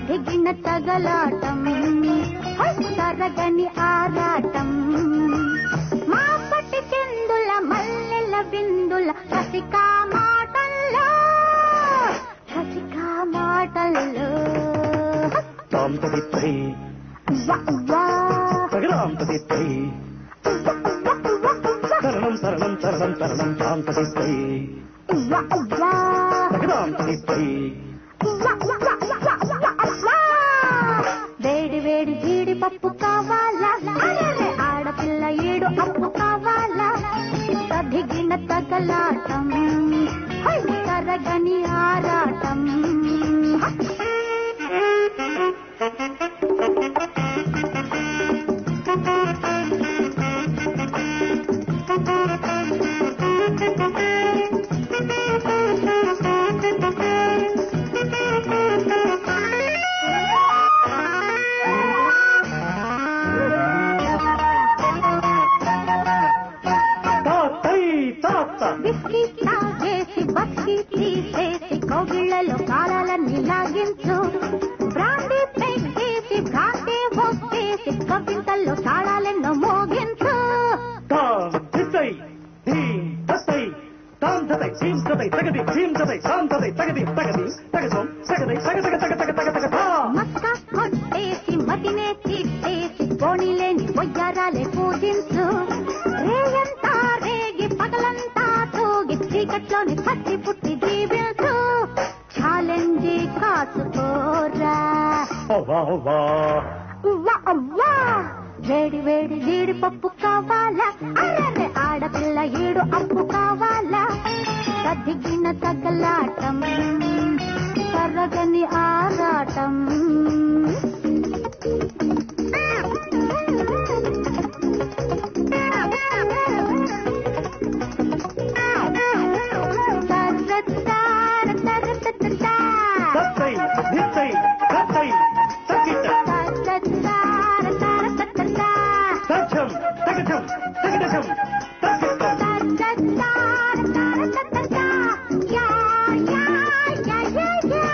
తదిగిన తగలాటం high, తరగని ఆరాటం మా పట్టి చెందుల మల్లెల బిందుల రసికా మాటల్లో రసికా మాటల్లో తాం తదిత్తై వా, వా, తగదాం తదిత్తై తరణం తరణం తరణం తరణం తాం తదిత్తై వా, వా. తగదాం తదిత్తై వేడి వేడి జీడిపప్పు కావాలా అరెరే, ఆడపిల్ల ఏడు అప్పు కావాలా తదిగిన తగలాటం హై, తరగని ఆరాటం తాతై తాత బిస్కీ తాగేసి బస్కీ తీసేసి కౌగిళ్లలో కాలాలన్నీ లాగించు బ్రాండీ పెగ్గేసి భ్రాంతి ఒప్పేసి కవింతల్లో తాళాలెన్నో మోగించు తాం తిత్తై ధీం తత్తై తాం తతై ధీం తతై తగది ధీం తతై తాం తతై తగది తగది తగదం తగదై తగ తగ తగ తగ తగ తగ తా మక్క కొట్టేసి మతినే తిట్టేసి పోనీలేని పొయ్యారాలే పూజించు రేయంతా రేగి పగలంతా తూగి చీకట్లోని కత్తి పుట్టి జీవించు ఛాలెంజీ కాసుకోరా అవ్వా అవ్వా ఉవ్వ అవ్వా వేడి వేడి జీడిపప్పు కావాలా అరే ఆడపిల్ల ఏడు అప్పు కావాలా తదిగిన తగలాటం తరగని ఆరాటం తరతార తరతతతా. తత్తై ధిత్తై తత్తై తక్కిట తరతార తరతతతా. తచ్చం తగచం తగదచం తక్కిటం తరతార తరతతతా. యా, యా, యా, యా, యా.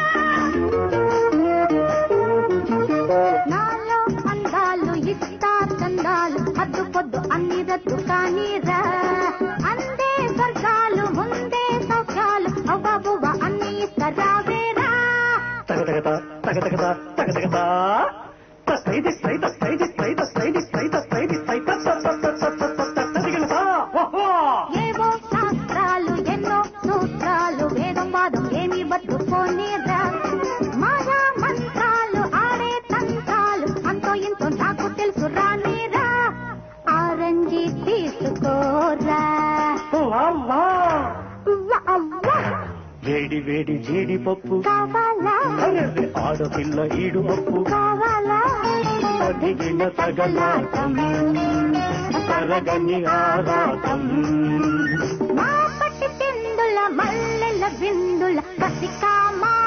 నాలో అందాలు ఇస్తా చందాలు హద్దు పొద్దు అన్ని రద్దు కానీరా అందే స్వర్గాలు ముందే సౌఖ్యాలు అవ్వబువ్వ అన్ని ఇస్తరావేరా తగదగత తగదగత తగదగత తత్తై దిత్తై తత్తై దిత్తై తత్తై దిత్తై తత్తై దిత్తై తత్తదిగలత ఓహో ఏవో శాస్త్రాలు ఎన్నో సూత్రాలు వేదం వాదం ఏమి బతుకోనేరా మాయా మంత్రాలు ఆడే తంత్రాలు అంతో ఇంతో నాకు తెలుసు రానేరా ఆరంజి తీసుకోరా అవ్వా ఉవ్వ అవ్వ వేడి వేడి జీడిపప్పు కావాలా అరెరె ఆడపిల్ల ఈడు పప్పు కావాలా తదిగిన తగలాటం తరగని ఆరాటం మా పట్టి తిందుల మల్లెల బిందుల కసికా మా